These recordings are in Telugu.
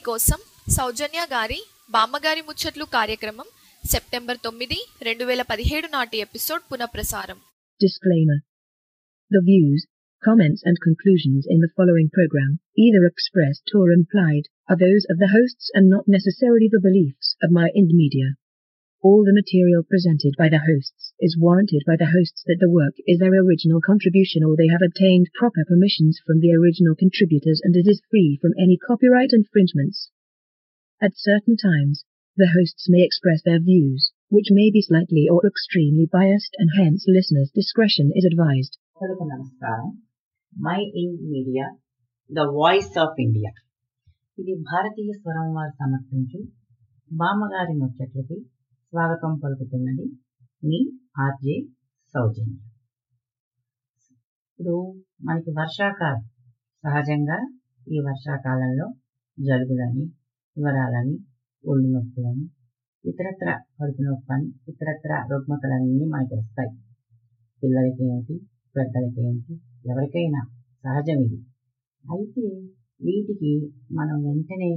మీకోసం సౌజన్య గారి బామ్మగారి ముచ్చట్లు కార్యక్రమం సెప్టెంబర్ తొమ్మిది రెండు వేల పదిహేడు నాటి ఎపిసోడ్ పునఃప్రసారం Disclaimer. The views, comments and conclusions in the following program, either expressed or implied, are those of the hosts and not necessarily the beliefs of my Ind Media. All the material presented by the hosts is warranted by the hosts that the work is their original contribution or they have obtained proper permissions from the original contributors and it is free from any copyright infringements. At certain times, the hosts may express their views, which may be slightly or extremely biased and hence listeners' discretion is advised. శ్రోతలకు నమస్కారం Mind Media the voice of India ఇది భారతీయ స్వరం వారు సమర్పించు బామ్మగారి ముచ్చట్లకి స్వాగతం పలుకుతున్నది మీ ఆర్జే సౌజన్య ఇప్పుడు మనకి వర్షాకాలం సహజంగా ఈ వర్షాకాలంలో జలుబులని జ్వరాలని ఒళ్ళు నొప్పులని ఇతరత్ర కడుపు నొప్పి అని ఇతరత్ర రుగ్మతలన్నీ మనకి వస్తాయి పిల్లలకి ఏమిటి పెద్దలకి ఏమిటి ఎవరికైనా సహజం ఇది అయితే వీటికి మనం వెంటనే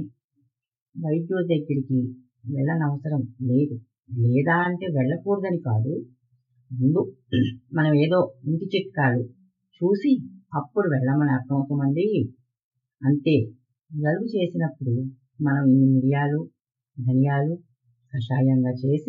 వైద్యుడి దగ్గరికి వెళ్ళనవసరం లేదు లేదా అంటే వెళ్ళకూడదని కాదు ముందు మనం ఏదో ఇంటి చిట్కాలు చూసి అప్పుడు వెళ్ళమని అర్థమవుతామండి అంతే జలుబు చేసినప్పుడు మనం ఇన్ని మిరియాలు ధనియాలు కషాయంగా చేసి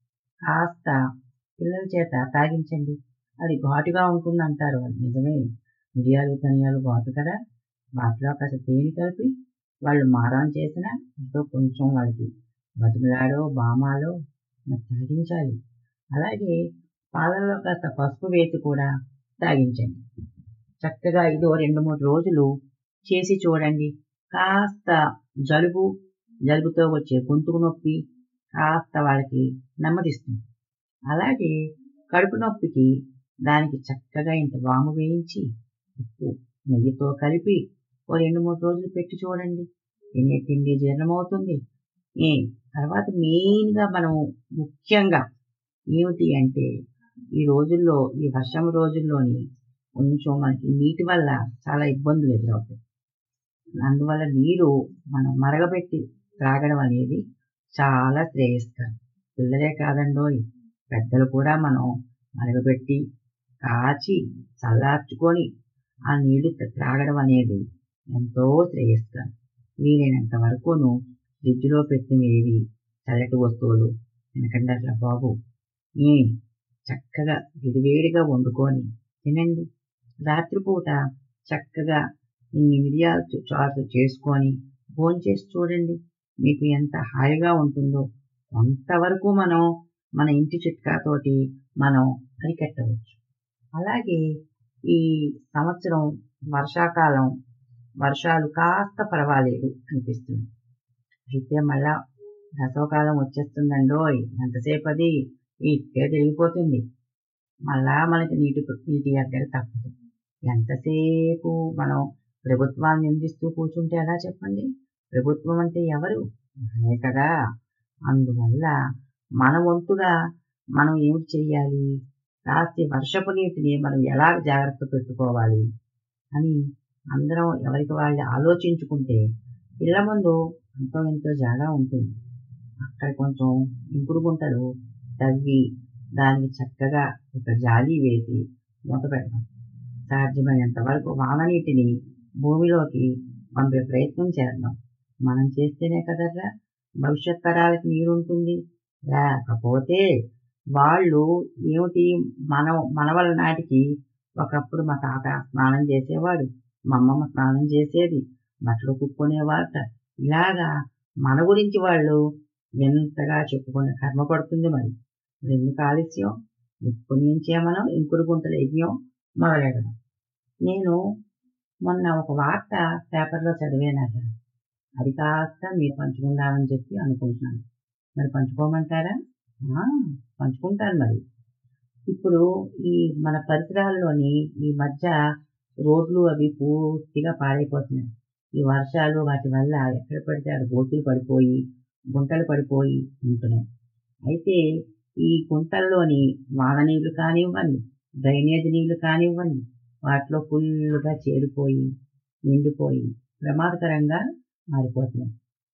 కాస్త పిల్లల చేత తాగించండి అది ఘాటుగా ఉంటుంది అంటారు వాళ్ళు నిజమే మిరియాలు ధనియాలు ఘాటు కదా వాటిలో కాస్త తేనె కలిపి వాళ్ళు మారం చేసిన ఎంతో కొంచెం వాళ్ళకి బతుకులాడో బామాలో మరి తాగించాలి అలాగే పాలల్లో కాస్త పసుపు వేసి కూడా తాగించండి చక్కగా ఇదో రెండు మూడు రోజులు చేసి చూడండి కాస్త జలుబు జలుబుతో వచ్చే గొంతుకు నొప్పి కాస్త వాళ్ళకి నెమ్మదిస్తుంది అలాగే కడుపు నొప్పికి దానికి చక్కగా ఇంత వాము వేయించి ఉప్పు నెయ్యితో కలిపి ఓ రెండు మూడు రోజులు పెట్టి చూడండి తినే తిండి జీర్ణమవుతుంది ఏ తర్వాత మెయిన్గా మనం ముఖ్యంగా ఏమిటి అంటే ఈ రోజుల్లో ఈ వర్షం రోజుల్లోని కొంచెం మనకి నీటి వల్ల చాలా ఇబ్బందులు ఎదురవుతాయి అందువల్ల నీరు మనం మరగబెట్టి త్రాగడం అనేది చాలా శ్రేయస్కరం పిల్లలే కాదండోయ్ పెద్దలు కూడా మనం మరగబెట్టి కాచి చల్లార్చుకొని ఆ నీళ్లు త్రాగడం అనేది ఎంతో శ్రేయస్కరం వీలైనంత వరకును ఫ్రిడ్జ్లో పెట్టినవి చల్లటి వస్తువులు తినకండి అట్లా బాబు ఏ చక్కగా విడివేడిగా వండుకొని తినండి రాత్రిపూట చక్కగా ఇన్ని మిరియాలు చారు చేసుకొని భోంచేసి చూడండి మీకు ఎంత హాయిగా ఉంటుందో కొంతవరకు మనం మన ఇంటి చిట్కాతోటి మనం అరికట్టవచ్చు అలాగే ఈ సంవత్సరం వర్షాకాలం వర్షాలు కాస్త పర్వాలేదు అనిపిస్తుంది అయితే మళ్ళా వేసవకాలం వచ్చేస్తుందండోయ్ ఎంతసేపు అది ఈ తిరిగిపోతుంది మళ్ళా మనకి నీటి నీటి ఎద్దడి తప్పదు ఎంతసేపు మనం ప్రభుత్వాన్ని నిందిస్తూ కూర్చుంటే ఎలా చెప్పండి ప్రభుత్వం అంటే ఎవరు మనమే కదా అందువల్ల మన వంతుగా మనం ఏమిటి చెయ్యాలి కాస్త వర్షపు నీటిని మనం ఎలా జాగ్రత్త పెట్టుకోవాలి అని అందరం ఎవరికి వాళ్ళు ఆలోచించుకుంటే ఇళ్ల ముందు ఎంతో ఎంతో జాగా ఉంటుంది అక్కడ కొంచెం ఇంకుడు గుంటలు తవ్వి దానికి చక్కగా ఒక జాలి వేసి మూత పెడతాం సాధ్యమైనంత వరకు వాన నీటిని భూమిలోకి పంపే ప్రయత్నం చేద్దాం మనం చేస్తేనే కదరా భవిష్యత్ తరాలకి నీరు ఉంటుంది లేకపోతే వాళ్ళు ఏమిటి మన మనవల నాటికి ఒకప్పుడు మా తాత స్నానం చేసేవాడు మా అమ్మమ్మ స్నానం చేసేది బట్టలు కుక్కునేవారట ఇలాగా మన గురించి వాళ్ళు వింతగా చెప్పుకునే కర్మ పడుతుంది మరి ఎందుకు ఆలస్యం ఇప్పటి నుంచే మనం ఇంకుడు గుంటల యజ్ఞం మొదలెడదాం నేను మొన్న ఒక వార్త పేపర్లో చదివానట అది కాస్త మీరు పంచుకుందామని చెప్పి అనుకుంటున్నాను మరి పంచుకోమంటారా పంచుకుంటాను మరి ఇప్పుడు ఈ మన పరిసరాల్లోని ఈ మధ్య రోడ్లు అవి పూర్తిగా పాడైపోతున్నాయి ఈ వర్షాలు వాటి వల్ల ఎక్కడ పడితే అక్కడ గోతులు పడిపోయి గుంటలు పడిపోయి ఉంటున్నాయి అయితే ఈ గుంటల్లోని వాన నీళ్లు కానివ్వండి డ్రైనేజ్ నీళ్లు కానివ్వండి వాటిలో ఫుల్గా చేరిపోయి నిండిపోయి ప్రమాదకరంగా మారిపోతున్నాయి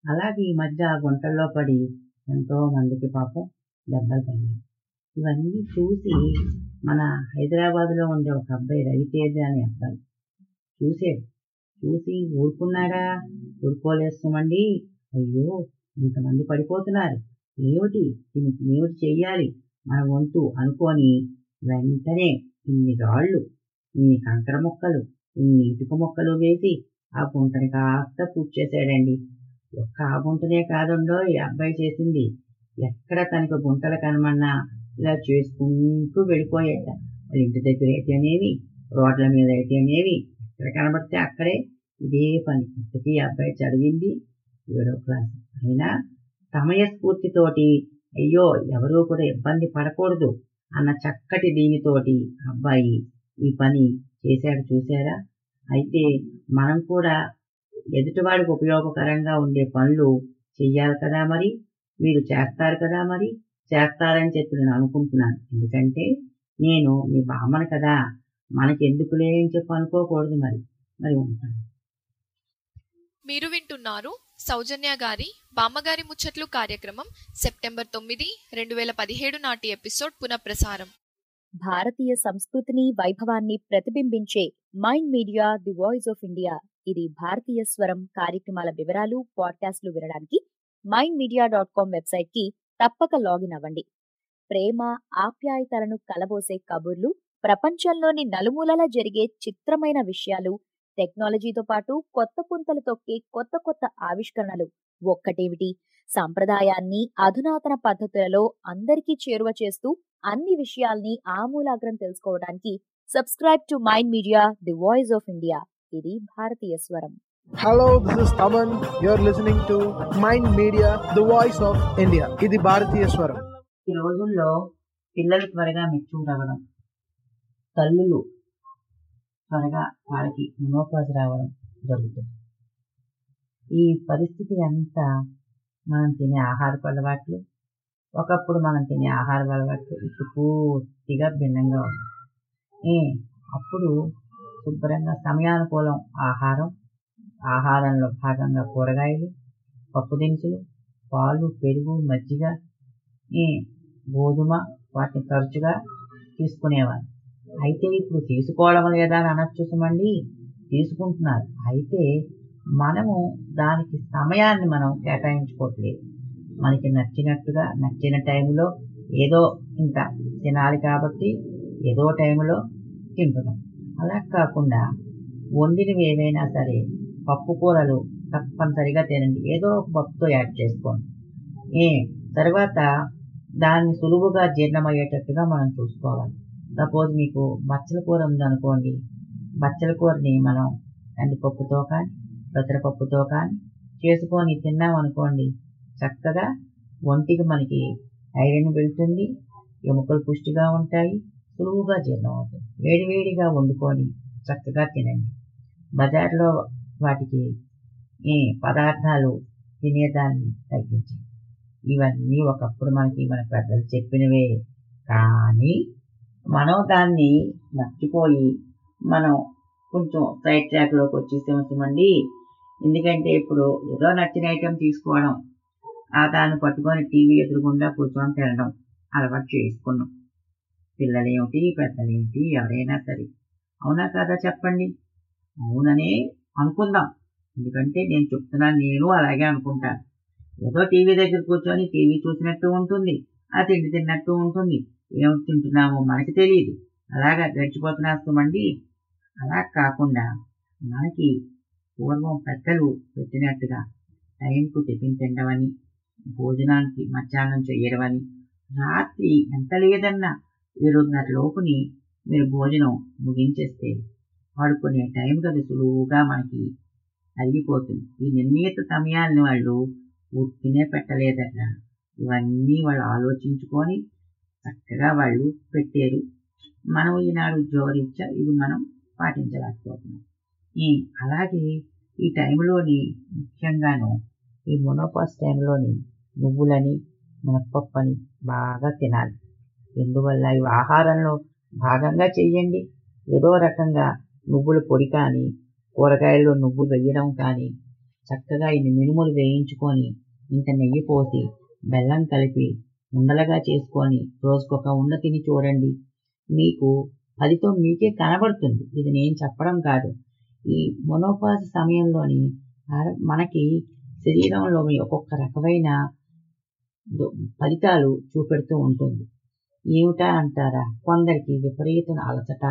అలాగే ఈ మధ్య ఆ గుంటల్లో పడి ఎంతో మందికి పాపం దెబ్బలు తగిలాయి ఇవన్నీ చూసి మన హైదరాబాద్లో ఉండే ఒక అబ్బాయి రవితేజ అనే అబ్బాయి చూసాడు చూసి ఊరుకున్నాడా ఊరుకోలేస్తామండి అయ్యో ఇంతమంది పడిపోతున్నారు ఏమిటి దీనికి ఏమిటి చెయ్యాలి మన వంతు అనుకొని వెంటనే ఇన్ని రాళ్ళు ఇన్ని కంకర మొక్కలు ఇన్ని ఇటుక మొక్కలు వేసి ఆ గుంటని కాస్త పూర్తి చేశాడండి ఒక్క ఆ గుంటనే కాదుండో ఈ అబ్బాయి చేసింది ఎక్కడ తనకు గుంటలు కనమన్నా ఇలా చేసుకుంటూ వెళ్ళిపోయాట వాళ్ళ ఇంటి దగ్గర అయితేనేమి రోడ్ల మీద అయితేనేమి ఎక్కడ కనబడితే అక్కడే ఇదే పని ఇంతకీ ఈ అబ్బాయి చదివింది ఏడో క్లాస్ అయినా సమయస్ఫూర్తితోటి అయ్యో ఎవరూ కూడా ఇబ్బంది పడకూడదు అన్న చక్కటి దీనితోటి అబ్బాయి ఈ పని చేశాడు చూసారా అయితే మనం కూడా ఎదుటివాడికి ఉపయోగకరంగా ఉండే పనులు చెయ్యాలి కదా మరి మీరు చేస్తారు కదా మరి చేస్తారని చెప్పి నేను అనుకుంటున్నాను ఎందుకంటే నేను మీ బామ్మను కదా మనకి ఎందుకులే అని చెప్పి అనుకోకూడదు మరి మరి ఉంటాను మీరు వింటున్నారు సౌజన్య గారి బామ్మగారి ముచ్చట్లు కార్యక్రమం సెప్టెంబర్ తొమ్మిది రెండు వేల పదిహేడు నాటి ఎపిసోడ్ పునఃప్రసారం భారతీయ సంస్కృతిని వైభవాన్ని ప్రతిబింబించే Mind Media the voice of India ఇది భారతీయ స్వరం కార్యక్రమాల వివరాలు పాడ్కాస్ట్లు వినడానికి Mind Media dot com website కి తప్పక లాగిన్ అవ్వండి ప్రేమ ఆప్యాయతలను కలబోసే కబుర్లు ప్రపంచంలోని నలుమూలల జరిగే చిత్రమైన విషయాలు టెక్నాలజీతో పాటు కొత్త పుంతలు తొక్కే కొత్త కొత్త ఆవిష్కరణలు ఒక్కటేమిటి సాంప్రదాయాన్ని అధునాతన పద్ధతులలో అందరికీ చేరువ చేస్తూ అన్ని విషయాల్ని ఆమూలాగ్రం తెలుసుకోవడానికి subscribe to Mind Media the voice of India ఇది భారతీయ స్వరం Hello, this is Taman. You're listening to Mind Media, the voice of India. ఇది భారతీయ స్వరం ఈ రోజుల్లో పిల్లలు త్వరగా మెచ్యూర్ అవ్వడం తల్లులు త్వరగా వాళ్ళకి మెనోపాజ్ రావడం జరుగుతుంది ఈ పరిస్థితి అంతా మనం తినే ఆహారపు అలవాట్లు ఒకప్పుడు మనం తినే ఆహారపు అలవాట్లు ఇప్పుడు పూర్తిగా భిన్నంగా ఉంది ఏ అప్పుడు శుభ్రంగా సమయానుకూలం ఆహారం ఆహారంలో భాగంగా కూరగాయలు పప్పు దినుసులు పాలు పెరుగు మజ్జిగ ఈ గోధుమ వాటిని తరచుగా తీసుకునేవారు అయితే ఇప్పుడు తీసుకోవడం లేదా అని అనొచ్చు సుమండి తీసుకుంటున్నారు అయితే మనము దానికి సమయాన్ని మనం కేటాయించుకోవట్లేదు మనకి నచ్చినట్టుగా నచ్చిన టైంలో ఏదో ఇంత తినాలి కాబట్టి ఏదో టైంలో తింటున్నాం అలా కాకుండా వండినవి ఏవైనా సరే పప్పు కూరలు తప్పనిసరిగా తినండి ఏదో ఒక పప్పుతో యాడ్ చేసుకోండి ఏ తర్వాత దాన్ని సులువుగా జీర్ణమయ్యేటట్టుగా మనం చూసుకోవాలి సపోజ్ మీకు బచ్చల కూర ఉందనుకోండి బచ్చల కూరని మనం కందిపప్పుతో కానీ పెసరపప్పుతో కానీ చేసుకొని తిన్నాం అనుకోండి చక్కగా ఒంటికి మనకి ఐరన్ వెళ్తుంది ఎముకలు పుష్టిగా ఉంటాయి సులువుగా జీర్ణం అవుతుంది వేడివేడిగా వండుకొని చక్కగా తినండి బజార్లో వాటికి ఈ పదార్థాలు తినేదాన్ని తగ్గించండి ఇవన్నీ ఒకప్పుడు మనకి మన పెద్దలు చెప్పినవే కానీ మనం దాన్ని మర్చిపోయి మనం కొంచెం సైడ్ ట్రాక్లోకి వచ్చేసేమండి ఎందుకంటే ఇప్పుడు ఏదో నచ్చిన ఐటెం తీసుకోవడం ఆ దాన్ని పట్టుకొని టీవీ ఎదురుగుండా కూర్చొని తినడం అలవాటు చేసుకున్నాం పిల్లలేమిటి పెద్దలేమిటి ఎవరైనా సరే అవునా కాదా చెప్పండి అవుననే అనుకుందాం ఎందుకంటే నేను చెప్తున్నాను నేను అలాగే అనుకుంటాను ఏదో టీవీ దగ్గర కూర్చొని టీవీ చూసినట్టు ఉంటుంది ఆ తిండి తిన్నట్టు ఉంటుంది ఏమి తింటున్నామో మనకి తెలియదు అలాగా గడిచిపోతున్నమండి అలా కాకుండా మనకి పూర్వం పెద్దలు పెట్టినట్టుగా టైంకు టిఫిన్ తినడమని భోజనానికి మధ్యాహ్నం చేయడమని రాత్రి ఎంత లేదన్నా ఏడున్నర లోపుని మీరు భోజనం ముగించేస్తే పడుకునే టైం కదా సులువుగా మనకి అరిగిపోతుంది ఈ నిర్ణీత సమయాన్ని వాళ్ళు ఉత్తినే పెట్టలేదట ఇవన్నీ వాళ్ళు ఆలోచించుకొని చక్కగా వాళ్ళు పెట్టారు మనం ఈనాడు ఉద్యోగరీత్యా ఇవి మనం పాటించలేకపోతున్నాం ఈ అలాగే ఈ టైంలోని ముఖ్యంగాను ఈ మొనోపాస్ టైంలోని నువ్వులని మినప్పప్పు అని బాగా తినాలి ఎందువల్ల ఇవి ఆహారంలో భాగంగా చెయ్యండి ఏదో రకంగా నువ్వుల పొడి కానీ కూరగాయల్లో నువ్వులు వేయడం కానీ చక్కగా ఇన్ని మినుములు వేయించుకొని ఇంత నెయ్యి పోసి బెల్లం కలిపి ఉండలుగా చేసుకొని రోజుకొక ఉండ తిని చూడండి మీకు ఫలితం మీకే కనబడుతుంది ఇది నేను చెప్పడం కాదు ఈ మొనోపాస సమయంలోని ఆడ- మనకి శరీరంలో ఒక్కొక్క రకమైన దు- ఫలితాలు చూపెడుతూ ఉంటుంది ఏమిటా అంటారా కొందరికి విపరీతం అలసట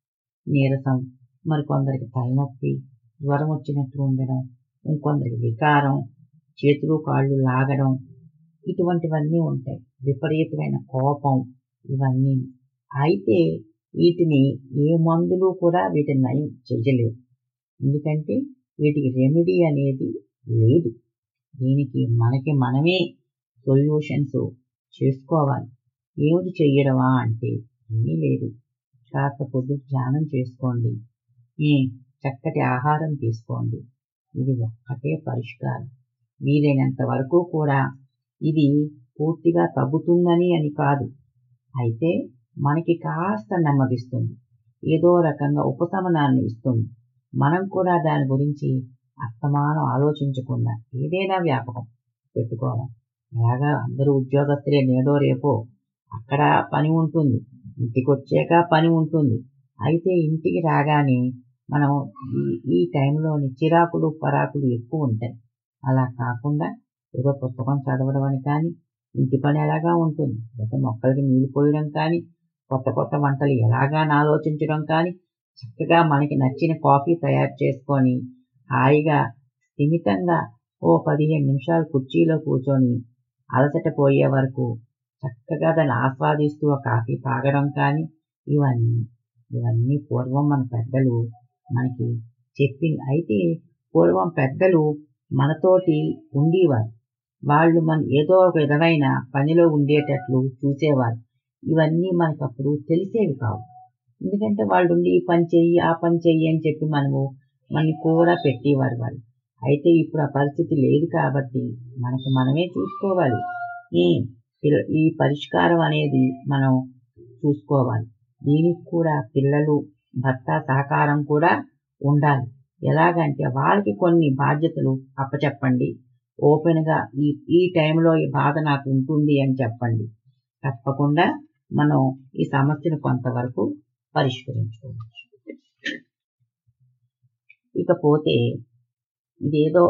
నీరసం మరి కొందరికి తలనొప్పి జ్వరం వచ్చినట్టు ఉండడం ఇంకొందరికి వికారం చేతులు కాళ్ళు లాగడం ఇటువంటివన్నీ ఉంటాయి విపరీతమైన కోపం ఇవన్నీ అయితే వీటిని ఏ మందులు కూడా వీటిని నయం చేయలేవు ఎందుకంటే వీటికి రెమెడీ అనేది లేదు దీనికి మనకి మనమే సొల్యూషన్స్ చేసుకోవాలి ఏమిటి చెయ్యడమా అంటే ఏమీ లేదు కాస్త పొద్దు ధ్యానం చేసుకోండి ఏ చక్కటి ఆహారం తీసుకోండి ఇది ఒక్కటే పరిష్కారం వీలైనంత వరకు కూడా ఇది పూర్తిగా తగ్గుతుందని అని కాదు అయితే మనకి కాస్త నెమ్మదిస్తుంది ఏదో రకంగా ఉపశమనాన్ని ఇస్తుంది మనం కూడా దాని గురించి అస్తమానం ఆలోచించకుండా ఏదైనా వ్యాపకం పెట్టుకోవాలి అలాగా అందరూ ఉద్యోగస్తులే నేడో రేపో అక్కడ పని ఉంటుంది ఇంటికి వచ్చాక పని ఉంటుంది అయితే ఇంటికి రాగానే మనం ఈ ఈ టైంలోని చిరాకులు పరాకులు ఎక్కువ ఉంటాయి అలా కాకుండా ఏదో పుస్తకం చదవడం అని కానీ ఇంటి పని ఎలాగా ఉంటుంది లేకపోతే మొక్కలకి నీళ్లు పోయడం కానీ కొత్త కొత్త వంటలు ఎలాగా ఆలోచించడం కానీ చక్కగా మనకి నచ్చిన కాఫీ తయారు చేసుకొని హాయిగా స్థిమితంగా ఓ పదిహేను నిమిషాలు కుర్చీలో కూర్చొని అలసట పోయే వరకు చక్కగా దాన్ని ఆస్వాదిస్తూ ఆ కాఫీ తాగడం కానీ ఇవన్నీ ఇవన్నీ పూర్వం మన పెద్దలు మనకి చెప్పింది అయితే పూర్వం పెద్దలు మనతోటి ఉండేవారు వాళ్ళు మన ఏదో ఒక విధమైన పనిలో ఉండేటట్లు చూసేవారు ఇవన్నీ మనకు అప్పుడు తెలిసేవి కావు ఎందుకంటే వాళ్ళు ఉండి ఈ పని చెయ్యి ఆ పని చెయ్యి అని చెప్పి మనము మనని కూడా పెట్టేవారు వాళ్ళు అయితే ఇప్పుడు ఆ పరిస్థితి లేదు కాబట్టి మనకి మనమే చూసుకోవాలి ఈ పిల్ల- ఈ పరిష్కారం అనేది మనం చూసుకోవాలి దీనికి కూడా పిల్లలు భర్త సహకారం కూడా ఉండాలి ఎలాగంటే వాళ్ళకి కొన్ని బాధ్యతలు అప్పచెప్పండి ఓపెన్ గా ఈ ఈ టైంలో ఈ బాధ నాకు ఉంటుంది అని చెప్పండి తప్పకుండా మనం ఈ సమస్యను కొంతవరకు పరిష్కరించుకోవచ్చు ఇకపోతే ఇదేదో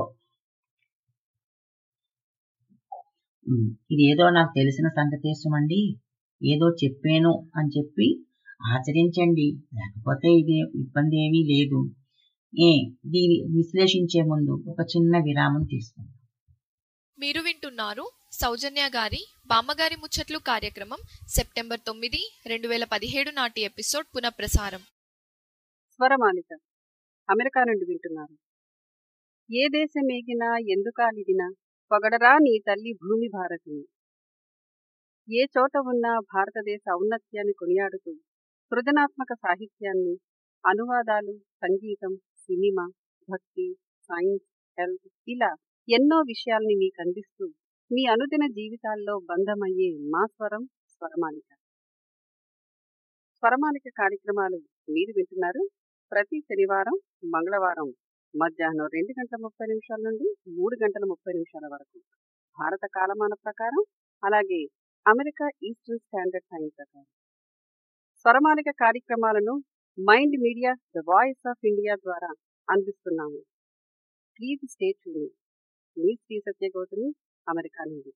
ఉమ్, ఇదేదో నాకు తెలిసిన సంగతి సుమండి ఏదో చెప్పాను అని చెప్పి ఆచరించండి లేకపోతే ఇది ఇబ్బంది ఏమీ లేదు ఏ దీని విశ్లేషించే ముందు ఒక చిన్న విరామం తీసుకుందాం మీరు వింటున్నారు సౌజన్య గారి బామ్మగారి ముచ్చట్లు కార్యక్రమం సెప్టెంబర్ తొమ్మిది రెండు వేల పదిహేడు నాటి ఎపిసోడ్ పునఃప్రసారం స్వరమాలిక అమెరికా నుండి వింటున్నారు ఏ దేశమేగినా ఎందుకాలిదినా పొగడరా నీ తల్లి భూమి భారతిని ఏ చోట ఉన్నా భారతదేశ ఔన్నత్యాన్ని కొనియాడుతూ సృజనాత్మక సాహిత్యాన్ని అనువాదాలు సంగీతం సినిమా భక్తి సైన్స్ హెల్త్ ఇలా ఎన్నో విషయాల్ని మీకు అందిస్తూ మీ అనుదిన జీవితాల్లో బంధమయ్యే మా స్వరం స్వరమాలిక స్వరమాలిక కార్యక్రమాలు మీరు వింటున్నారు ప్రతి శనివారం మంగళవారం మధ్యాహ్నం రెండు గంటల ముప్పై నిమిషాల నుండి మూడు గంటల ముప్పై నిమిషాల వరకు భారత కాలమాన ప్రకారం అలాగే అమెరికా ఈస్టర్న్ స్టాండర్డ్ టైం ప్రకారం స్వరమాలిక కార్యక్రమాలను Mind Media the voice of India ద్వారా అందిస్తున్నాము ప్లీజ్ స్టే ట్యూన్ మీ శ్రీ సత్యగౌతమి అమెరికా నుండి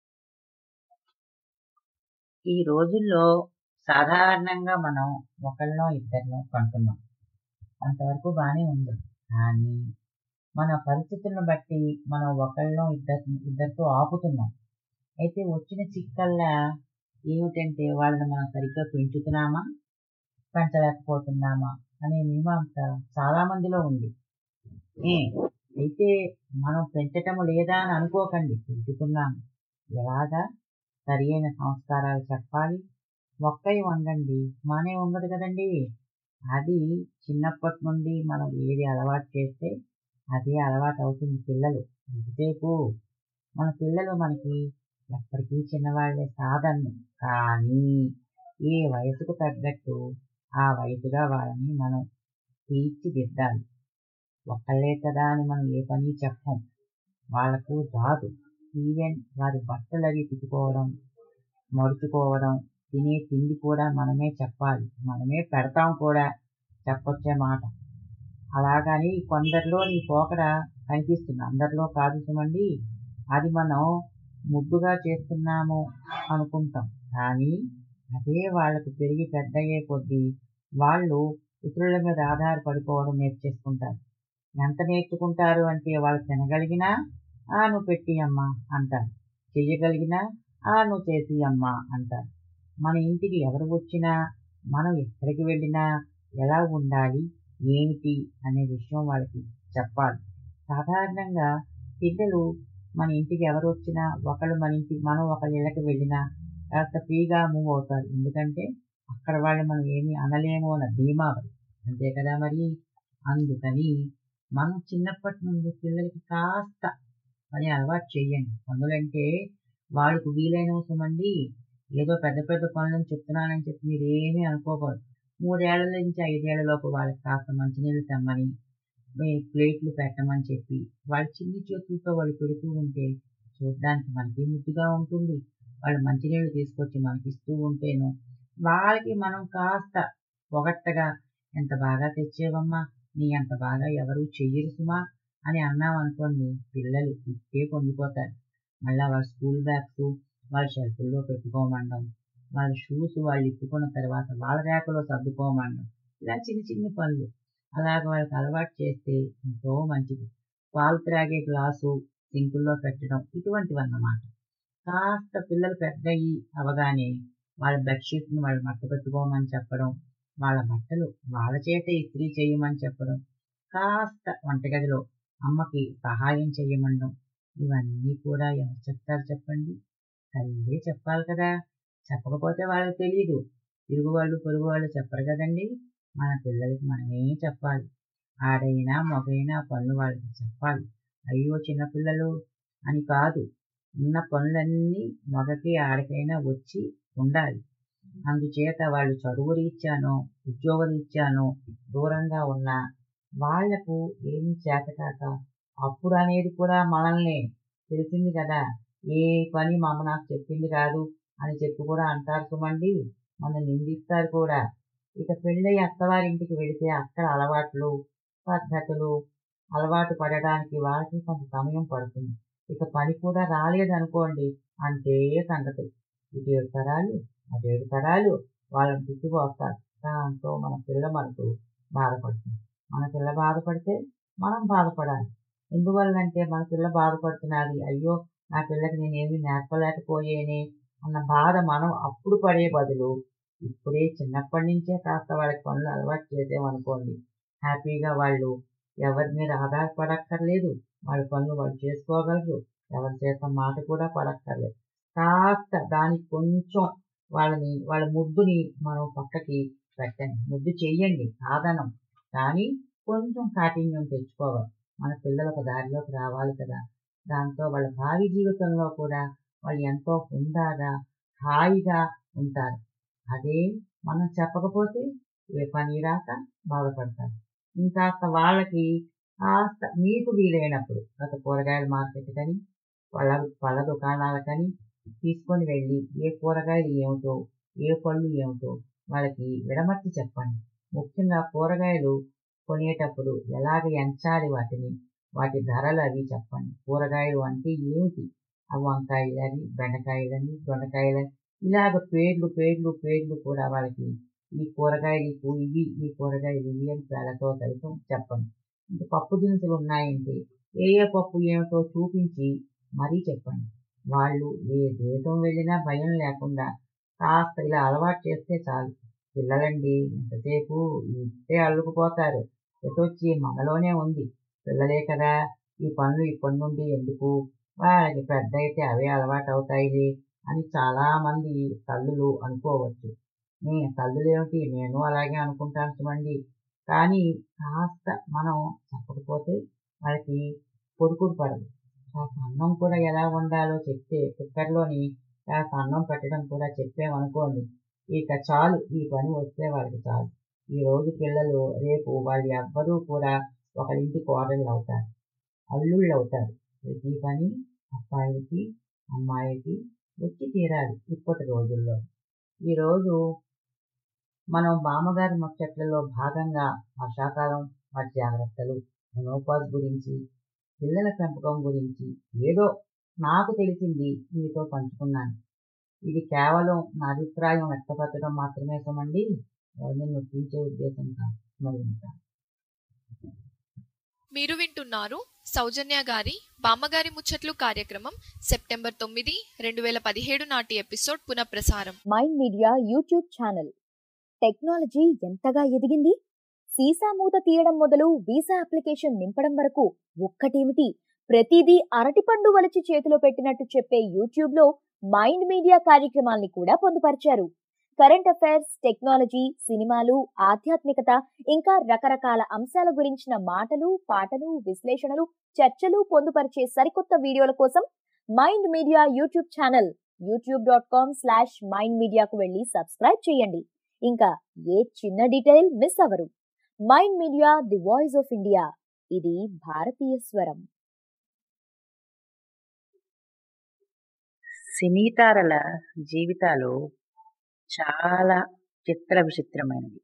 ఈ రోజుల్లో సాధారణంగా మనం ఒకళ్ళనో ఇద్దరినో కంటున్నాం అంతవరకు బాగానే ఉంది కానీ మన పరిస్థితులను బట్టి మనం ఒకళ్ళనో ఇద్దరు ఇద్దరితో ఆపుతున్నాం అయితే వచ్చిన చిక్కల్లా ఏమిటంటే వాళ్ళని మనం సరిగ్గా పెంచుతున్నామా పెంచలేకపోతున్నామా అనే మీమాంస చాలా మందిలో ఉంది ఏ అయితే మనం పెంచటం లేదా అని అనుకోకండి పెంచుతున్నాము ఎలాగా సరి అయిన సంస్కారాలు చెప్పాలి ఒక్కై వంగండి మానే వంగదు కదండి అది చిన్నప్పటి నుండి మనం ఏది అలవాటు చేస్తే అదే అలవాటు అవుతుంది పిల్లలు ఎంతసేపు మన పిల్లలు మనకి ఎప్పటికీ చిన్నవాళ్లే సాధను కానీ ఏ వయసుకు తగ్గట్టు ఆ వయసుగా వాళ్ళని మనం తీర్చిదిద్దాలి ఒక్కళ్ళే కదా అని మనం ఏ పని చెప్పం వాళ్ళకు రాదు ఈవెన్ వారి బట్టలు అవి తిట్టుకోవడం మడుచుకోవడం తినే తిండి కూడా మనమే చెప్పాలి మనమే పెడతాం కూడా చెప్పొచ్చే మాట అలాగని కొందరిలో నీ పోకడ కనిపిస్తుంది అందరిలో కాదు సుమండి అది మనం ముద్దుగా చేస్తున్నాము అనుకుంటాం కానీ అదే వాళ్ళకు పెరిగి పెద్దయ్యే కొద్దీ వాళ్ళు ఇతరుల మీద ఆధారపడిపోవడం నేర్చేసుకుంటారు ఎంత నేర్చుకుంటారు అంటే వాళ్ళు తినగలిగినా ఆ నువ్వు పెట్టి అమ్మా అంటారు చెయ్యగలిగినా ఆ నువ్వు చేసి అమ్మా అంటారు మన ఇంటికి ఎవరు వచ్చినా మనం ఎక్కడికి వెళ్ళినా ఎలా ఉండాలి ఏమిటి అనే విషయం వాళ్ళకి చెప్పాలి సాధారణంగా పిల్లలు మన ఇంటికి ఎవరు వచ్చినా ఒకళ్ళు మన ఇంటికి మనం ఒకళ్ళ ఇళ్ళకి వెళ్ళినా కాస్త ఫ్రీగా మూవ్ అవుతారు ఎందుకంటే అక్కడ వాళ్ళు మనం ఏమీ అనలేము అన్న ధీమా మరి అంతే కదా మరి అందుకని మనం చిన్నప్పటి నుండి పిల్లలకి కాస్త పని అలవాటు చేయండి పనులంటే వాళ్ళకు వీలైన సుమండి ఏదో పెద్ద పెద్ద పనులను చెప్తున్నానని చెప్పి మీరు ఏమీ అనుకోకూడదు మూడేళ్ల నుంచి ఐదేళ్లలోపు వాళ్ళకి కాస్త మంచినీళ్ళు తెమ్మని ప్లేట్లు పెట్టమని చెప్పి వాళ్ళ చిన్ని చేతులతో వాళ్ళు పెడుతూ ఉంటే చూడడానికి మనకి ముద్దుగా ఉంటుంది వాళ్ళు మంచినీళ్ళు తీసుకొచ్చి మనకి ఇస్తూ ఉంటేను వాళ్ళకి మనం కాస్త పొగట్టగా ఎంత బాగా తెచ్చేవమ్మా నీ అంత బాగా ఎవరు చెయ్యరు సుమా అని అన్నాం అనుకోండి పిల్లలు ఇట్టే పొంగిపోతారు మళ్ళా వాళ్ళ స్కూల్ బ్యాగ్స్ వాళ్ళ షెల్ఫ్లో పెట్టుకోమండం వాళ్ళ షూస్ వాళ్ళు ఇప్పుకున్న తర్వాత వాళ్ళ ర్యాకులో సర్దుకోమండం ఇలా చిన్న చిన్న పనులు అలాగ వాళ్ళకి అలవాటు చేస్తే ఎంతో మంచిది పాలు త్రాగే గ్లాసు సింకుల్లో పెట్టడం ఇటువంటివన్నమాట కాస్త పిల్లలు పెద్దయి అవగానే వాళ్ళ బెడ్షీట్ని వాళ్ళు మట్ట పెట్టుకోమని చెప్పడం వాళ్ళ బట్టలు వాళ్ళ చేత ఇస్త్రీ చేయమని చెప్పడం కాస్త వంటగదిలో అమ్మకి సహాయం చేయమండం ఇవన్నీ కూడా ఎవరు చెప్తారు చెప్పండి తల్లే చెప్పాలి కదా చెప్పకపోతే వాళ్ళకి తెలియదు తిరుగు వాళ్ళు పొరుగు వాళ్ళు చెప్పరు కదండి మన పిల్లలకి మనమే చెప్పాలి ఆడైనా మగైనా పనులు వాళ్ళకి చెప్పాలి అయ్యో చిన్నపిల్లలు అని కాదు ఉన్న పనులన్నీ మగకి ఆడకైనా వచ్చి ఉండాలి అందుచేత వాళ్ళు చదువు రీత్యానో ఉద్యోగ రీత్యానో దూరంగా ఉన్న వాళ్లకు ఏమీ చేతకాక అప్పుడు అనేది కూడా మనల్ని తెలిసింది కదా ఏ పని మా అమ్మ నాకు చెప్పింది కాదు అని చెప్పి కూడా అంటారు సుమండి మన నిందిస్తారు కూడా ఇక పెళ్ళై అత్తవారింటికి వెళితే అక్కడ అలవాట్లు పద్ధతులు అలవాటు పడడానికి వాళ్ళకి కొంత సమయం పడుతుంది ఇక పని కూడా రాలేదనుకోండి అంతే సంగతి ఇటు ఏడు తరాలు అటు ఏడు తరాలు వాళ్ళని తిట్టిపోస్తారు దాంతో మన పిల్ల మనకు బాధపడుతుంది మన పిల్ల బాధపడితే మనం బాధపడాలి ఎందువల్లంటే మన పిల్ల బాధపడుతున్నది అయ్యో నా పిల్లకి నేనేమి నేర్పలేకపోయేనే అన్న బాధ మనం అప్పుడు పడే బదులు ఇప్పుడే చిన్నప్పటి నుంచే కాస్త వాళ్ళకి పనులు అలవాటు చేసామనుకోండి హ్యాపీగా వాళ్ళు ఎవరి మీద ఆధారపడక్కర్లేదు వాళ్ళ పనులు వాళ్ళు చేసుకోగలరు ఎవరి చేత మాట కూడా పడక్కర్లేదు కాస్త దానికి కొంచెం వాళ్ళని వాళ్ళ ముద్దుని మనం పక్కకి పెట్టండి ముద్దు చెయ్యండి సాధనం కానీ కొంచెం కాఠిన్యం తెచ్చుకోవాలి మన పిల్లలకు దారిలోకి రావాలి కదా దాంతో వాళ్ళ భావి జీవితంలో కూడా వాళ్ళు ఎంతో హుందాగా హాయిగా ఉంటారు అదే మనం చెప్పకపోతే ఏ పని రాక బాధపడతారు ఇంకాస్త వాళ్ళకి కాస్త మీకు వీలైనప్పుడు గత కూరగాయల మార్కెట్ కానీ పళ్ళ పళ్ళ దుకాణాలకని తీసుకొని వెళ్ళి ఏ కూరగాయలు ఏమిటో ఏ పళ్ళు ఏమిటో వాళ్ళకి విడమర్చి చెప్పండి ముఖ్యంగా కూరగాయలు కొనేటప్పుడు ఎలాగ ఎంచాలి వాటిని వాటి ధరలు అవి చెప్పండి కూరగాయలు అంటే ఏమిటి ఆ వంకాయలని బెండకాయలని దొండకాయలని ఇలాగ పేర్లు పేర్లు పేర్లు కూడా వాళ్ళకి ఈ కూరగాయలు ఇవి ఈ కూరగాయలు ఇవి అని పేర్లతో సైతం చెప్పండి ఇంకా పప్పు దినుసులు ఉన్నాయంటే ఏ ఏ పప్పు ఏమిటో చూపించి మరీ చెప్పండి వాళ్ళు ఏ దేశం వెళ్ళినా భయం లేకుండా కాస్త ఇలా అలవాటు చేస్తే చాలు పిల్లలండి ఎంతసేపు ఇంతే అల్లుకుపోతారు ఎటొచ్చి మనలోనే ఉంది పిల్లలే కదా ఈ పనులు ఇప్పటి నుండి ఎందుకు వాళ్ళకి పెద్ద అయితే అవే అలవాటు అవుతాయిలే అని చాలా మంది తల్లులు అనుకోవచ్చు నే తల్లులేమిటి నేను అలాగే అనుకుంటాను చూడండి కానీ కాస్త మనం చెప్పకపోతే వాళ్ళకి పొడుకుడు పడదు కాస్త అన్నం కూడా ఎలా వండాలో చెప్తే కుక్కర్లోని కాస్త అన్నం పెట్టడం కూడా చెప్పామనుకోండి ఇక చాలు ఈ పని వస్తే వాళ్ళకి చాలు ఈ రోజు పిల్లలు రేపు వాళ్ళు ఎవ్వరూ కూడా ఒకరింటి కోడళ్ళు అవుతారు అల్లుళ్ళు అవుతారు ప్రతి పని అబ్బాయికి అమ్మాయికి వచ్చి తీరాలి ఇప్పటి రోజుల్లో ఈరోజు మనం బామ్మగారి ముచ్చట్లలో భాగంగా వర్షాకాలం వాటి జాగ్రత్తలు మనోపాజ్ గురించి పిల్లల పెంపకం గురించి ఏదో నాకు తెలిసింది మీతో పంచుకున్నాను ఇది కేవలం నా అభిప్రాయం వ్యక్తపరచడం మాత్రమే సుమండి ఎవరిని నొప్పించే ఉద్దేశం కాదు మరి ఉంటాను మీరు వింటున్నారు సౌజన్య గారి బామ్మగారి ముచ్చట్లు కార్యక్రమం సెప్టెంబర్ తొమ్మిది రెండు వేల పదిహేడు నాటి ఎపిసోడ్ పునఃప్రసారం Mind Media YouTube channel technology ఎంతగా ఎదిగింది సీసా మూత తీయడం మొదలు వీసా అప్లికేషన్ నింపడం వరకు ఒక్కటేమిటి ప్రతిదీ అరటిపండు వలచి చేతిలో పెట్టినట్టు చెప్పే యూట్యూబ్ లో మైండ్ మీడియా కార్యక్రమాల్ని కూడా పొందుపరిచారు కరెంట్ అఫైర్స్ టెక్నాలజీ సినిమాలు ఆధ్యాత్మికత ఇంకా రకరకాల అంశాల గురించిన మాటలు పాటలు విశ్లేషణలు చర్చలు పొందుపరిచే సరికొత్త వీడియోల కోసం Mind Media YouTube channel YouTube dot com slash Mind మీడియాకు వెళ్ళి సబ్స్క్రైబ్ చేయండి ఇంకా ఏ చిన్న డీటెయిల్ మిస్ అవరు Mind Media the voice of India ఇది భారతీయ స్వరం సినీతారల జీవితాలు చాలా చిత్ర విచిత్రమైనవి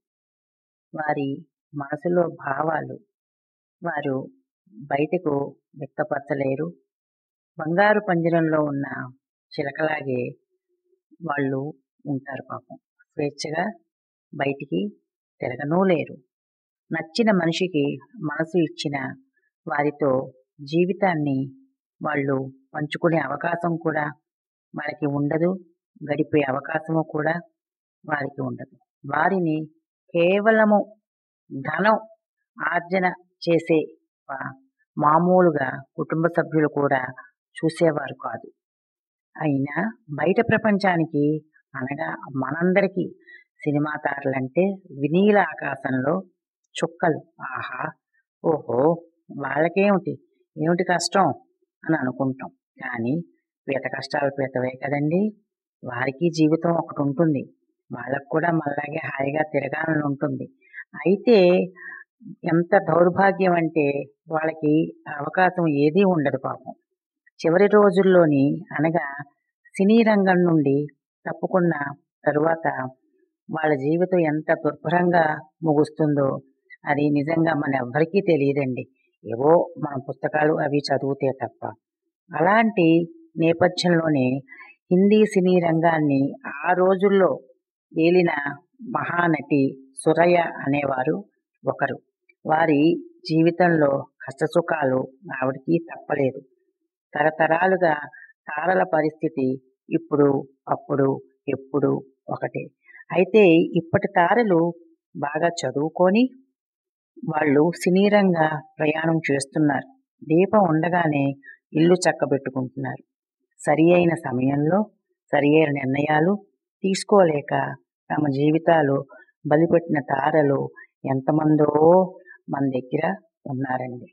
వారి మనసులో భావాలు వారు బయటకు వ్యక్తపరచలేరు బంగారు పంజరంలో ఉన్న చిలకలాగే వాళ్ళు ఉంటారు పాపం స్వేచ్ఛగా బయటికి తిరగనూ లేరు నచ్చిన మనిషికి మనసు ఇచ్చిన వారితో జీవితాన్ని వాళ్ళు పంచుకునే అవకాశం కూడా వాళ్ళకి ఉండదు గడిపే అవకాశము కూడా వారికి ఉండదు వారిని కేవలము ధనం ఆర్జన చేసే వా- మామూలుగా కుటుంబ సభ్యులు కూడా చూసేవారు కాదు అయినా బయట ప్రపంచానికి అనగా మనందరికీ సినిమా తారలంటే వినీల ఆకాశంలో చుక్కలు ఆహా ఓహో వాళ్ళకేమిటి ఏమిటి కష్టం అని అనుకుంటాం కానీ పీత కష్టాలు పీతవే కదండి వారికి జీవితం ఒకటి ఉంటుంది వాళ్ళకు కూడా మనలాగే హాయిగా తిరగాలని ఉంటుంది అయితే ఎంత దౌర్భాగ్యం అంటే వాళ్ళకి ఆ అవకాశం ఏదీ ఉండదు పాపం చివరి రోజుల్లోని అనగా సినీ రంగం నుండి తప్పుకున్న తరువాత వాళ్ళ జీవితం ఎంత దుర్భరంగా ముగుస్తుందో అది నిజంగా మన ఎవ్వరికీ తెలియదండి ఏవో మన పుస్తకాలు అవి చదివితే తప్ప అలాంటి నేపథ్యంలోనే హిందీ సినీ రంగాన్ని ఆ రోజుల్లో ఏలిన మహానటి సురయ్య అనేవారు ఒకరు వారి జీవితంలో కష్టసుఖాలు ఆవిడికి తప్పలేదు తరతరాలుగా తారల పరిస్థితి ఇప్పుడు అప్పుడు ఎప్పుడు ఒకటే అయితే ఇప్పటి తారలు బాగా చదువుకొని వాళ్ళు సినీ రంగ ప్రయాణం చేస్తున్నారు దీపం ఉండగానే ఇల్లు చక్కబెట్టుకుంటున్నారు సరి అయిన సమయంలో సరి అయిన నిర్ణయాలు తీసుకోలేక తమ జీవితాలు బలిపెట్టిన తారలు ఎంతమందో మన దగ్గర ఉన్నారండి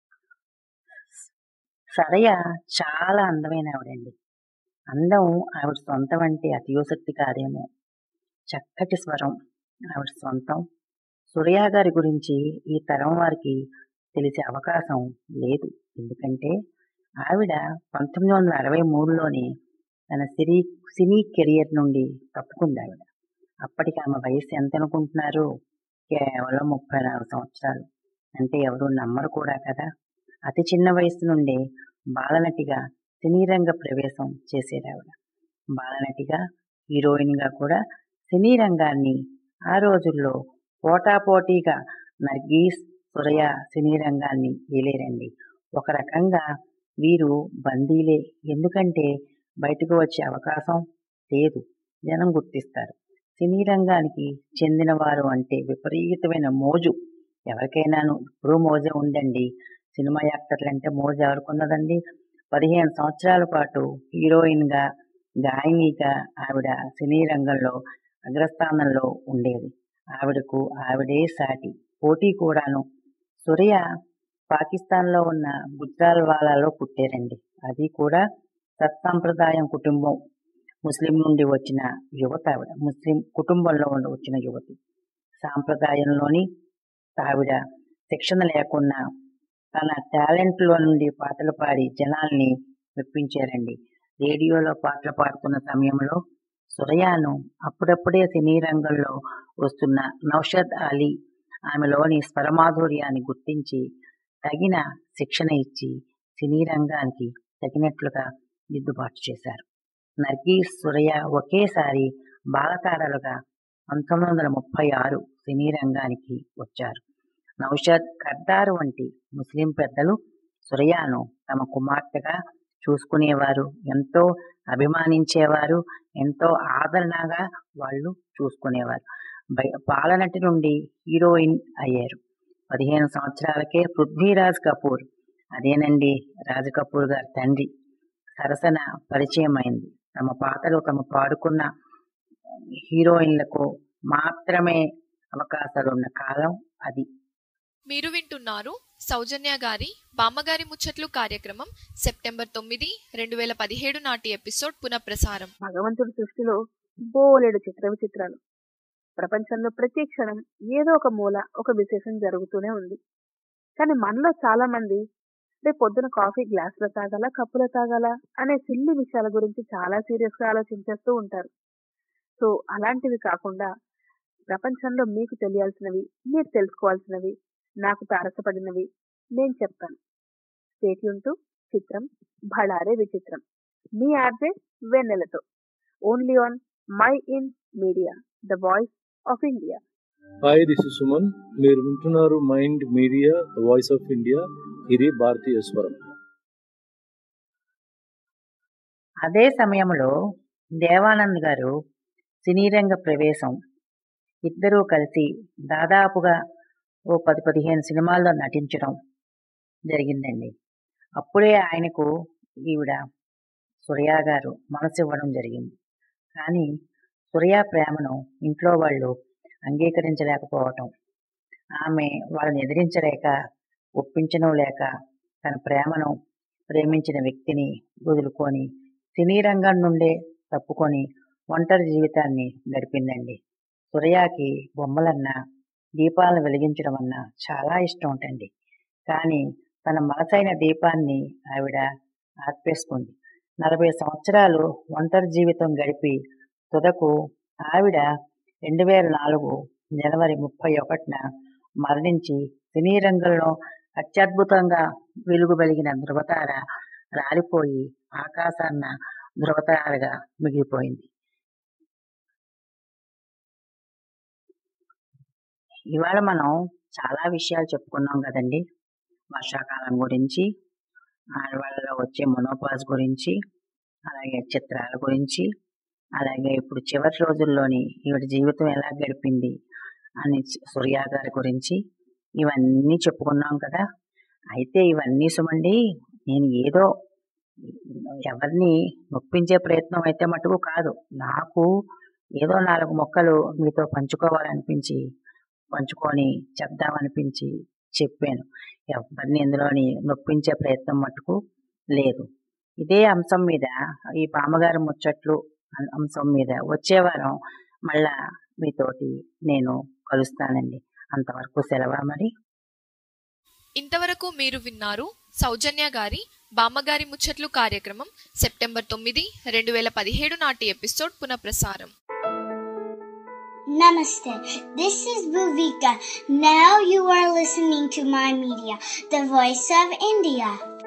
సరయ చాలా అందమైన ఆవిడండి అందం ఆవిడ సొంతం అంటే అతియోశక్తి కాదేమో చక్కటి స్వరం ఆవిడ సొంతం సూర్య గారి గురించి ఈ తరం వారికి తెలిసే అవకాశం లేదు ఎందుకంటే ఆవిడ పంతొమ్మిది వందల అరవై మూడులోనే తన సినీ సినీ కెరియర్ నుండి తప్పుకుంది ఆవిడ అప్పటికి ఆమె వయసు ఎంత అనుకుంటున్నారు కేవలం ముప్పై నాలుగు సంవత్సరాలు అంటే ఎవరు నమ్మరు కూడా కదా అతి చిన్న వయసు నుండే బాలనటిగా సినీ రంగ ప్రవేశం చేసేది ఆవిడ బాలనటిగా హీరోయిన్గా కూడా సినీ రంగాన్ని ఆ రోజుల్లో పోటాపోటీగా నర్గీస్ సురయ సినీ రంగాన్ని ఏలేరండి ఒక రకంగా వీరు బందీలే ఎందుకంటే బయటకు వచ్చే అవకాశం లేదు జనం గుర్తిస్తారు సినీ రంగానికి చెందినవారు అంటే విపరీతమైన మోజు ఎవరికైనాను ఇప్పుడు మోజే ఉందండి సినిమా యాక్టర్లు అంటే మోజు ఎవరికి ఉన్నదండి పదిహేను సంవత్సరాల పాటు హీరోయిన్గా గాయనిగా ఆవిడ సినీ రంగంలో అగ్రస్థానంలో ఉండేది ఆవిడకు ఆవిడే సాటి పోటీ కూడాను సూర్య పాకిస్తాన్లో ఉన్న గుజ్రాల్వాలాలో పుట్టారండి అది కూడా సత్సాంప్రదాయం కుటుంబం ముస్లిం నుండి వచ్చిన యువత ఆవిడ ముస్లిం కుటుంబంలో ఉండి వచ్చిన యువతి సాంప్రదాయంలోని ఆవిడ శిక్షణ లేకున్నా తన టాలెంట్లో నుండి పాటలు పాడి జనాల్ని మెప్పించారండి రేడియోలో పాటలు పాడుతున్న సమయంలో సురయాను అప్పుడప్పుడే సినీ రంగంలో వస్తున్న నౌషద్ అలీ ఆమెలోని స్వరమాధుర్యాన్ని గుర్తించి తగిన శిక్షణ ఇచ్చి సినీ రంగానికి తగినట్లుగా దిద్దుబాటు చేశారు నర్గీస్ సురయ్య ఒకేసారి బాలతారలుగా పంతొమ్మిది వందల ముప్పై ఆరు సినీ రంగానికి వచ్చారు నౌషద్ కర్దార్ వంటి ముస్లిం పెద్దలు సురయాను తమ కుమార్తెగా చూసుకునేవారు ఎంతో అభిమానించేవారు ఎంతో ఆదరణగా వాళ్ళు చూసుకునేవారు బయ పాలనటి నుండి హీరోయిన్ అయ్యారు పదిహేను సంవత్సరాలకే పృథ్వీరాజ్ కపూర్ అదేనండి రాజ్ కపూర్ గారి తండ్రి సరసన పరిచయం అయింది తమ పాటలు తమ పాడుకున్న హీరోయిన్లకు మాత్రమే అవకాశాలు ఉన్న కాలం అది మీరు వింటున్నారు సౌజన్య గారి బామ్మగారి ముచ్చట్లు కార్యక్రమం సెప్టెంబర్ తొమ్మిది రెండు వేల పదిహేడు నాటి ఎపిసోడ్ పునఃప్రసారం భగవంతుడి సృష్టిలో బోలెడు చిత్ర విచిత్రాలు ప్రపంచంలో ప్రతి క్షణం ఏదో ఒక మూల ఒక విశేషం జరుగుతూనే ఉంది కానీ మనలో చాలా మంది రేపు పొద్దున కాఫీ గ్లాసులో తాగాల కప్పులో తాగాల అనే సిల్లి విషయాల గురించి చాలా సీరియస్ గా ఆలోచించేస్తూ ఉంటారు సో అలాంటివి కాకుండా ప్రపంచంలో మీకు తెలియాల్సినవి మీరు తెలుసుకోవాల్సినవి నాకు తారసపడినవి నేను చెప్తాను స్టేట్యూన్తో చిత్రం భళారే విచిత్రం మీ ఆర్జే వెన్నెలతో only on Mind Media the voice of India hi this is Suman మీరు వింటున్నారు Mind Media voice of India ఇది భారతీయ స్వరం అదే సమయంలో దేవానంద్ గారు సినీ రంగ ప్రవేశం ఇద్దరూ కలిసి దాదాపుగా ఓ పది పదిహేను సినిమాల్లో నటించడం జరిగిందండి అప్పుడే ఆయనకు ఈవిడ సూర్య గారు మనసు ఇవ్వడం జరిగింది కానీ సూర్య ప్రేమను ఇంట్లో వాళ్ళు అంగీకరించలేకపోవటం ఆమె వాళ్ళని ఎదిరించలేక ఒప్పించడం లేక తన ప్రేమను ప్రేమించిన వ్యక్తిని వదులుకొని సినీ రంగం నుండే తప్పుకొని ఒంటరి జీవితాన్ని గడిపిందండి సురయాకి బొమ్మలన్నా దీపాలను వెలిగించడం అన్నా చాలా ఇష్టం ఉంటండి కానీ తన మనసైన దీపాన్ని ఆవిడ ఆర్పేసుకుంది నలభై సంవత్సరాలు ఒంటరి జీవితం గడిపి తుదకు ఆవిడ రెండు వేల నాలుగు జనవరి ముప్పై ఒకటిన మరణించి సినీ రంగంలో అత్యద్భుతంగా వెలుగు వెలిగిన ధృవతార రాలిపోయి ఆకాశాన్న ధృవతారగా మిగిలిపోయింది ఇవాళ మనం చాలా విషయాలు చెప్పుకున్నాం కదండి వర్షాకాలం గురించి ఆడవాళ్ళలో వచ్చే మొనోపాజ్ గురించి అలాగే చిత్రాల గురించి అలాగే ఇప్పుడు చివరి రోజుల్లోని ఈవిడ జీవితం ఎలా గడిపింది అని సూర్య గారి గురించి ఇవన్నీ చెప్పుకున్నాం కదా అయితే ఇవన్నీ సుమండి నేను ఏదో ఎవరిని నొప్పించే ప్రయత్నం అయితే మటుకు కాదు నాకు ఏదో నాలుగు మొక్కలు మీతో పంచుకోవాలనిపించి పంచుకొని చెప్దామనిపించి చెప్పాను ఎవరిని ఇందులోని నొప్పించే ప్రయత్నం మటుకు లేదు ఇదే అంశం మీద ఈ బామ్మగారి ముచ్చట్లు అన్- అంశం మీద వచ్చే వారం మళ్ళా మీతోటి నేను కలుస్తానండి అంతవరకు సెలవా మరి ఇంతవరకు మీరు విన్నారు సౌజన్య గారి బామ్మగారి ముచ్చట్లు కార్యక్రమం సెప్టెంబర్ తొమ్మిది రెండు వేల పదిహేడు నాటి ఎపిసోడ్ పునఃప్రసారం Namaste. This is Bhuvika. Now you are listening to my media, the voice of India.